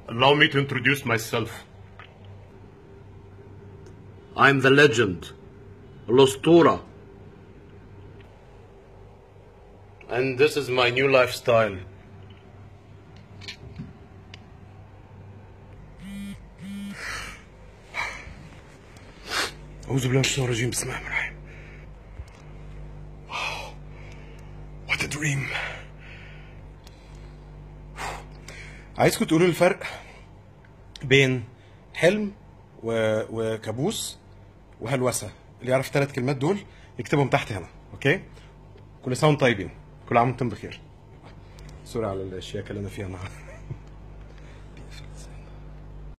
Allow me to introduce myself. I'm the legend, الأسطورة. And this is my new lifestyle. أعوذ بالله من الشيطان الرجيم بسم الله الرحمن الرحيم Wow. What a dream عايزكم تقولوا لي الفرق بين حلم و... وكابوس وهلوسة اللي يعرف الثلاث كلمات دول يكتبهم تحت هنا اوكي كل سنه وانتم طيبين كل عام وانتم بخير سوري على الشياكه اللي انا فيها النهارده